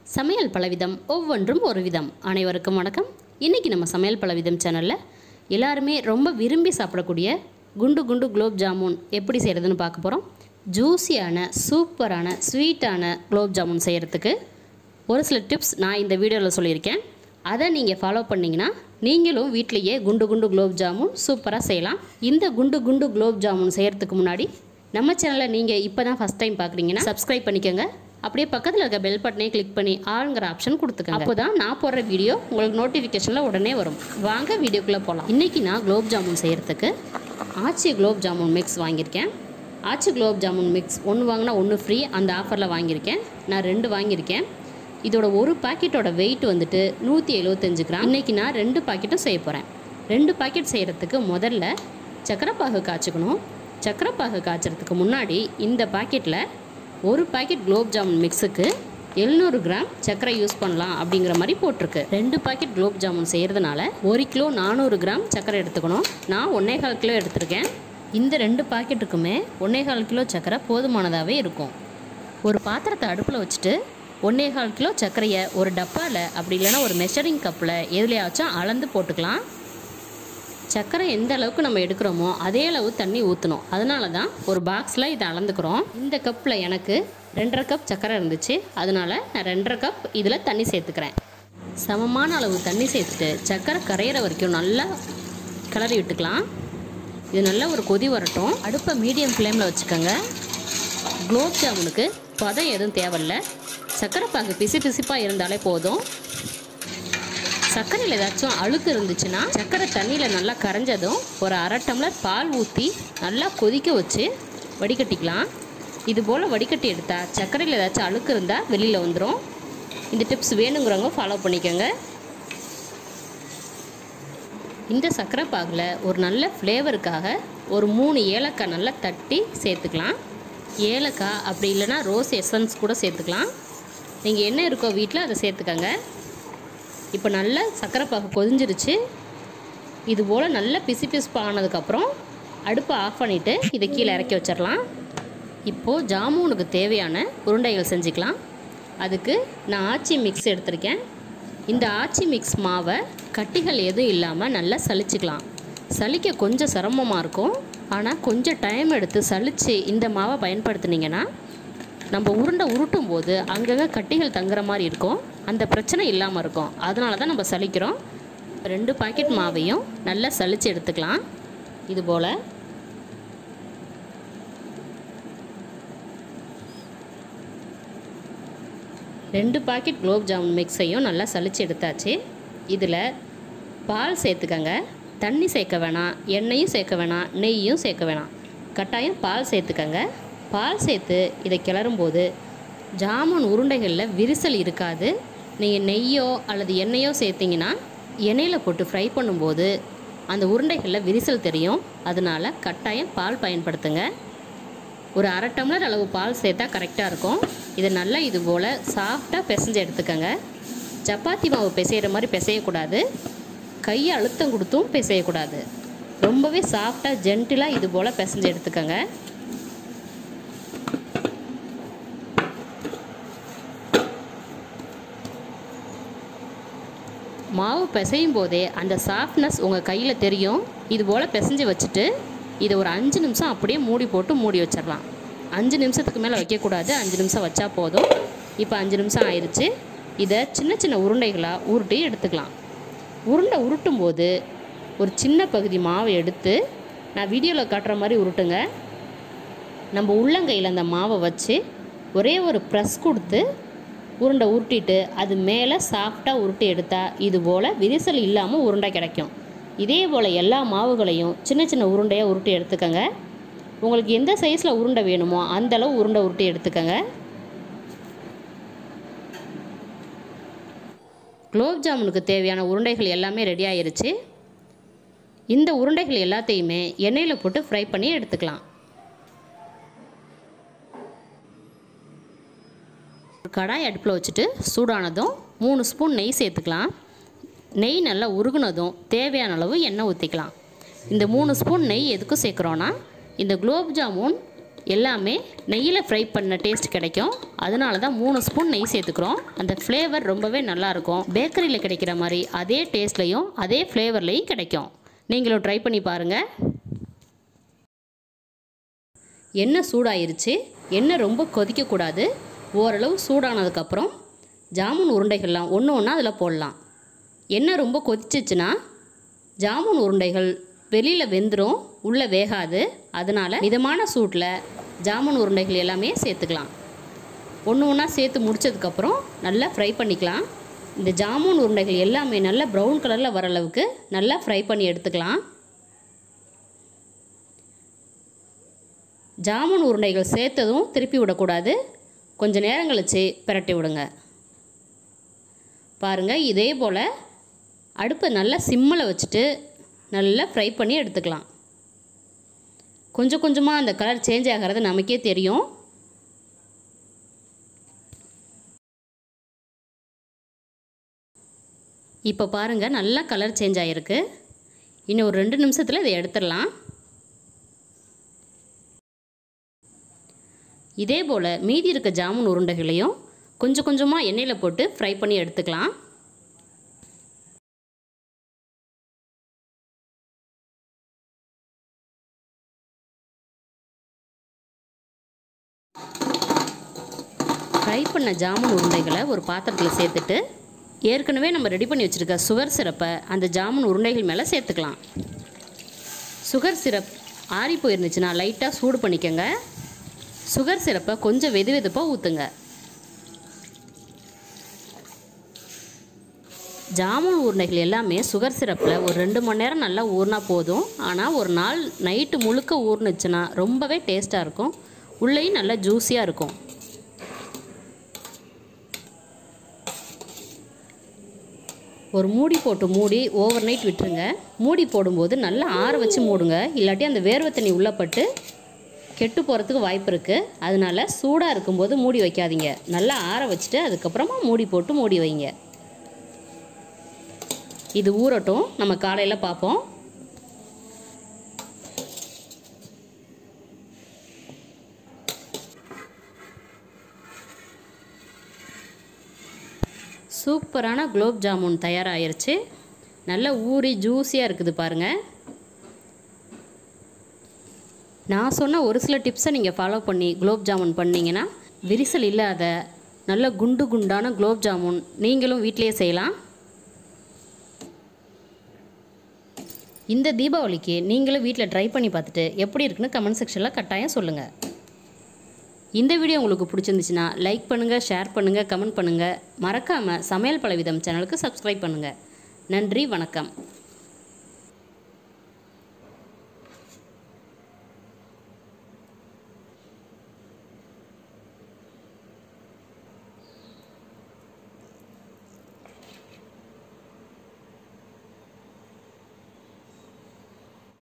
சமையல் பலவிதம் ஒவ்வொன்றும் ஒரு விதம் அனைவருக்கும் வணக்கம் இன்றைக்கி நம்ம சமையல் பலவிதம் சேனலில் எல்லாருமே ரொம்ப விரும்பி சாப்பிடக்கூடிய குண்டு குண்டு குலோப் ஜாமுன் எப்படி செய்கிறதுன்னு பார்க்க போகிறோம் ஜூஸியான சூப்பரான ஸ்வீட்டான குலோப் ஜாமுன் செய்கிறதுக்கு ஒரு சில டிப்ஸ் நான் இந்த வீடியோவில் சொல்லியிருக்கேன் அதை நீங்கள் ஃபாலோ பண்ணிங்கன்னா நீங்களும் வீட்டிலேயே குண்டு குண்டு குலோப் ஜாமுன் சூப்பராக செய்யலாம் இந்த குண்டு குண்டு குலோப் ஜாமுன் செய்கிறதுக்கு முன்னாடி நம்ம சேனலை நீங்கள் இப்போ தான் ஃபஸ்ட் டைம் பார்க்குறீங்கன்னா சப்ஸ்கிரைப் பண்ணிக்கோங்க அப்படியே பக்கத்தில் இருக்க பெல் பட்டனை கிளிக் பண்ணி ஆளுங்கிற ஆப்ஷன் கொடுத்துக்கோங்க அப்போ தான் நான் போடுற வீடியோ உங்களுக்கு நோட்டிஃபிகேஷனில் உடனே வரும் வாங்க வீடியோக்குள்ளே போகலாம் இன்றைக்கி நான் குலோப் ஜாமுன் செய்கிறதுக்கு ஆச்சி குலோப் ஜாமுன் மிக்ஸ் வாங்கியிருக்கேன் ஆச்சி குலோப் ஜாமுன் மிக்ஸ் ஒன்று வாங்கினா ஒன்று ஃப்ரீ அந்த ஆஃபரில் வாங்கியிருக்கேன் நான் ரெண்டு வாங்கியிருக்கேன் இதோட ஒரு பாக்கெட்டோட வெயிட் வந்துட்டு நூற்றி எழுபத்தஞ்சு கிராம் இன்றைக்கி நான் ரெண்டு பாக்கெட்டும் செய்ய போகிறேன் ரெண்டு பாக்கெட் செய்கிறதுக்கு முதல்ல சக்கரைப்பாகு காய்ச்சிக்கணும் சக்கரைப்பாகு காய்ச்சறதுக்கு முன்னாடி இந்த பாக்கெட்டில் ஒரு பாக்கெட் குலோப் ஜாமுன் மிக்ஸுக்கு எழுநூறு கிராம் சர்க்கரை யூஸ் பண்ணலாம் அப்படிங்கிற மாதிரி போட்டிருக்கு ரெண்டு பாக்கெட் குலோப் ஜாமுன் செய்கிறதுனால ஒரு கிலோ நானூறு கிராம் சர்க்கரை எடுத்துக்கணும் நான் ஒன்றே கால் கிலோ எடுத்திருக்கேன் இந்த ரெண்டு பாக்கெட்டுக்குமே ஒன்றே கால் கிலோ சர்க்கரை போதுமானதாகவே இருக்கும் ஒரு பாத்திரத்தை அடுப்பில் வச்சுட்டு ஒன்றே கால் கிலோ சர்க்கரையை ஒரு டப்பாவில் அப்படி இல்லைன்னா ஒரு மெஷரிங் கப்பில் எதுலையாச்சும் அளந்து போட்டுக்கலாம் சர்க்கரை எந்த அளவுக்கு நம்ம எடுக்கிறோமோ அதே அளவு தண்ணி ஊற்றணும் அதனால தான் ஒரு பாக்ஸில் இதை அளந்துக்கிறோம் இந்த கப்பில் எனக்கு ரெண்டரை கப் சர்க்கரை இருந்துச்சு அதனால நான் ரெண்டரை கப் இதில் தண்ணி சேர்த்துக்கிறேன் சமமான அளவு தண்ணி சேர்த்துட்டு சர்க்கரை கரையிற வரைக்கும் நல்லா கிளறி விட்டுக்கலாம் இது நல்லா ஒரு கொதி வரட்டும் அடுப்பை மீடியம் ஃப்ளேமில் வச்சுக்கோங்க குலோப் ஜாமுனுக்கு பதம் எதுவும் தேவையில்ல சர்க்கரை பாகு பிசு பிசுப்பாக இருந்தாலே போதும் சர்க்கரையில் ஏதாச்சும் அழுக்கு இருந்துச்சுன்னா சர்க்கரை தண்ணியில் நல்லா கரைஞ்சதும் ஒரு அரை டம்ளர் பால் ஊற்றி நல்லா கொதிக்க வச்சு வடிகட்டிக்கலாம் இது போல் வடிகட்டி எடுத்தால் சர்க்கரையில் ஏதாச்சும் அழுக்கு இருந்தால் வெளியில் வந்துடும் இந்த டிப்ஸ் வேணுங்கிறவங்க ஃபாலோ பண்ணிக்கோங்க இந்த சர்க்கரை பாகில் ஒரு நல்ல ஃப்ளேவருக்காக ஒரு மூணு ஏலக்காய் நல்லா தட்டி சேர்த்துக்கலாம் ஏலக்காய் அப்படி இல்லைன்னா ரோஸ் எசன்ஸ் கூட சேர்த்துக்கலாம் நீங்கள் என்ன இருக்கோ வீட்டில் அதை சேர்த்துக்கங்க இப்போ நல்லா சர்க்கரை பாகு கொதிஞ்சிருச்சு இது போல் நல்லா பிசு பிசுப்பு ஆனதுக்கப்புறம் அடுப்பை ஆஃப் பண்ணிவிட்டு இதை கீழே இறக்கி வச்சிடலாம் இப்போது ஜாமுனுக்கு தேவையான உருண்டைகள் செஞ்சுக்கலாம் அதுக்கு நான் ஆச்சி மிக்ஸ் எடுத்திருக்கேன் இந்த ஆச்சி மிக்ஸ் மாவை கட்டிகள் எதுவும் இல்லாமல் நல்லா சலிச்சுக்கலாம் சலிக்க கொஞ்சம் சிரமமாக இருக்கும் ஆனால் கொஞ்சம் டைம் எடுத்து சலித்து இந்த மாவை பயன்படுத்துனீங்கன்னா நம்ம உருண்டை உருட்டும் போது அங்கங்கே கட்டிகள் தங்குற மாதிரி இருக்கும் அந்த பிரச்சனை இல்லாமல் இருக்கும் அதனால தான் நம்ம சலிக்கிறோம் ரெண்டு பாக்கெட் மாவையும் நல்லா சலித்து எடுத்துக்கலாம் இது போல் ரெண்டு பாக்கெட் குலோப் ஜாமுன் மிக்ஸையும் நல்லா சலித்து எடுத்தாச்சு இதில் பால் சேர்த்துக்கங்க தண்ணி சேர்க்க வேணாம் எண்ணெயும் சேர்க்க வேணாம் நெய்யும் சேர்க்க வேணாம் கட்டாயம் பால் சேர்த்துக்கங்க பால் சேர்த்து இதை கிளறும்போது ஜாமுன் உருண்டைகளில் விரிசல் இருக்காது நீங்கள் நெய்யோ அல்லது எண்ணெயோ சேர்த்திங்கன்னா எண்ணெயில் போட்டு ஃப்ரை பண்ணும்போது அந்த உருண்டைகளில் விரிசல் தெரியும் அதனால் கட்டாயம் பால் பயன்படுத்துங்க ஒரு அரை டம்ளர் அளவு பால் சேர்த்தா கரெக்டாக இருக்கும் இதை நல்லா இது போல் சாஃப்டாக பிசைஞ்சு எடுத்துக்கோங்க சப்பாத்தி மாவு பிசைகிற மாதிரி பிசையக்கூடாது கையை அழுத்தம் கொடுத்தும் பிசையக்கூடாது ரொம்பவே சாஃப்டாக ஜென்டிலாக இது போல் பிசைஞ்சு எடுத்துக்கோங்க மாவு பிசையும் போதே அந்த சாஃப்ட்னஸ் உங்கள் கையில் தெரியும் இது போல் பிசைஞ்சு வச்சுட்டு இதை ஒரு அஞ்சு நிமிஷம் அப்படியே மூடி போட்டு மூடி வச்சிடலாம் அஞ்சு நிமிஷத்துக்கு மேலே வைக்கக்கூடாது அஞ்சு நிமிஷம் வச்சா போதும் இப்போ அஞ்சு நிமிஷம் ஆயிடுச்சு இதை சின்ன சின்ன உருண்டைகளாக உருட்டி எடுத்துக்கலாம் உருண்டை உருட்டும் போது ஒரு சின்ன பகுதி மாவை எடுத்து நான் வீடியோவில் காட்டுற மாதிரி உருட்டுங்க நம்ம உள்ளங்கையில் அந்த மாவை வச்சு ஒரே ஒரு ப்ரெஸ் கொடுத்து உருண்டை உருட்டிட்டு அது மேலே சாஃப்டாக உருட்டி எடுத்தால் இது போல் விரிசல் இல்லாமல் உருண்டை கிடைக்கும் இதே போல் எல்லா மாவுகளையும் சின்ன சின்ன உருண்டையாக உருட்டி எடுத்துக்கோங்க உங்களுக்கு எந்த சைஸில் உருண்டை வேணுமோ அந்த அளவு உருண்டை உருட்டி எடுத்துக்கோங்க குலோப் ஜாமுனுக்கு தேவையான உருண்டைகள் எல்லாமே ரெடி ஆயிருச்சு இந்த உருண்டைகள் எல்லாத்தையுமே எண்ணெயில் போட்டு ஃப்ரை பண்ணி எடுத்துக்கலாம் ஒரு கடாய் அடுப்பில் வச்சுட்டு சூடானதும் மூணு ஸ்பூன் நெய் சேர்த்துக்கலாம் நெய் நல்லா உருகுனதும் தேவையான அளவு எண்ணெய் ஊற்றிக்கலாம் இந்த மூணு ஸ்பூன் நெய் எதுக்கு சேர்க்குறோன்னா இந்த குலோப் ஜாமுன் எல்லாமே நெய்யில் ஃப்ரை பண்ண டேஸ்ட் கிடைக்கும் அதனால தான் மூணு ஸ்பூன் நெய் சேர்த்துக்கிறோம் அந்த ஃப்ளேவர் ரொம்பவே நல்லாயிருக்கும் பேக்கரியில் கிடைக்கிற மாதிரி அதே டேஸ்ட்லேயும் அதே ஃப்ளேவர்லேயும் கிடைக்கும் நீங்களும் ட்ரை பண்ணி பாருங்கள் எண்ணெய் சூடாயிருச்சு எண்ணெய் ரொம்ப கொதிக்கக்கூடாது ஓரளவு சூடானதுக்கப்புறம் ஜாமுன் உருண்டைகள்லாம் ஒன்று ஒன்றா அதில் போடலாம் எண்ணெய் ரொம்ப கொதிச்சிச்சுன்னா ஜாமுன் உருண்டைகள் வெளியில் வெந்துடும் உள்ளே வேகாது அதனால் மிதமான சூட்டில் ஜாமுன் உருண்டைகள் எல்லாமே சேர்த்துக்கலாம் ஒன்று ஒன்றா சேர்த்து முடிச்சதுக்கப்புறம் நல்லா ஃப்ரை பண்ணிக்கலாம் இந்த ஜாமுன் உருண்டைகள் எல்லாமே நல்லா ப்ரௌன் கலரில் வர அளவுக்கு நல்லா ஃப்ரை பண்ணி எடுத்துக்கலாம் ஜாமுன் உருண்டைகள் சேர்த்ததும் திருப்பி விடக்கூடாது கொஞ்சம் நேரம் கழிச்சு பிரட்டி விடுங்க பாருங்கள் இதே போல் அடுப்பை நல்லா சிம்மில் வச்சுட்டு நல்லா ஃப்ரை பண்ணி எடுத்துக்கலாம் கொஞ்சம் கொஞ்சமாக அந்த கலர் சேஞ்ச் ஆகிறது நமக்கே தெரியும் இப்போ பாருங்கள் நல்லா கலர் சேஞ்ச் ஆகிருக்கு இன்னும் ஒரு ரெண்டு நிமிஷத்தில் இதை எடுத்துடலாம் இதே போல் மீதி இருக்க ஜாமுன் உருண்டைகளையும் கொஞ்சம் கொஞ்சமாக எண்ணெயில் போட்டு ஃப்ரை பண்ணி எடுத்துக்கலாம் ஃப்ரை பண்ண ஜாமுன் உருண்டைகளை ஒரு பாத்திரத்தில் சேர்த்துட்டு ஏற்கனவே நம்ம ரெடி பண்ணி வச்சுருக்க சுகர் சிரப்பை அந்த ஜாமுன் உருண்டைகள் மேலே சேர்த்துக்கலாம் சுகர் சிரப் ஆறி போயிருந்துச்சுன்னா லைட்டாக சூடு பண்ணிக்கோங்க சுகர் சிரப்பை கொஞ்சம் வெது வெதுப்பாக ஊற்றுங்க ஜாமுன் உருண்டைகள் எல்லாமே சுகர் சிரப்பில் ஒரு ரெண்டு மணி நேரம் நல்லா ஊறினா போதும் ஆனால் ஒரு நாள் நைட்டு முழுக்க ஊறுனுச்சுன்னா ரொம்பவே டேஸ்ட்டாக இருக்கும் உள்ளேயும் நல்லா ஜூஸியாக இருக்கும் ஒரு மூடி போட்டு மூடி ஓவர் நைட் விட்டுருங்க மூடி போடும்போது நல்லா ஆற வச்சு மூடுங்க இல்லாட்டி அந்த வேர்வை தண்ணி உள்ளே பட்டு கெட்டு போகிறதுக்கு வாய்ப்பு இருக்குது அதனால சூடாக இருக்கும்போது மூடி வைக்காதீங்க நல்லா ஆற வச்சுட்டு அதுக்கப்புறமா மூடி போட்டு மூடி வைங்க இது ஊறட்டும் நம்ம காலையில் பார்ப்போம் சூப்பரான குலோப் ஜாமுன் தயாராகிருச்சு நல்ல ஊறி ஜூஸியாக இருக்குது பாருங்கள் நான் சொன்ன ஒரு சில டிப்ஸை நீங்கள் ஃபாலோ பண்ணி குலோப் ஜாமுன் பண்ணிங்கன்னா விரிசல் இல்லாத நல்ல குண்டு குண்டான குலோப் ஜாமுன் நீங்களும் வீட்டிலேயே செய்யலாம் இந்த தீபாவளிக்கு நீங்களும் வீட்டில் ட்ரை பண்ணி பார்த்துட்டு எப்படி இருக்குன்னு கமெண்ட் செக்ஷனில் கட்டாயம் சொல்லுங்கள் இந்த வீடியோ உங்களுக்கு பிடிச்சிருந்துச்சுன்னா லைக் பண்ணுங்கள் ஷேர் பண்ணுங்கள் கமெண்ட் பண்ணுங்கள் மறக்காமல் சமையல் பலவிதம் சேனலுக்கு சப்ஸ்கிரைப் பண்ணுங்கள் நன்றி வணக்கம்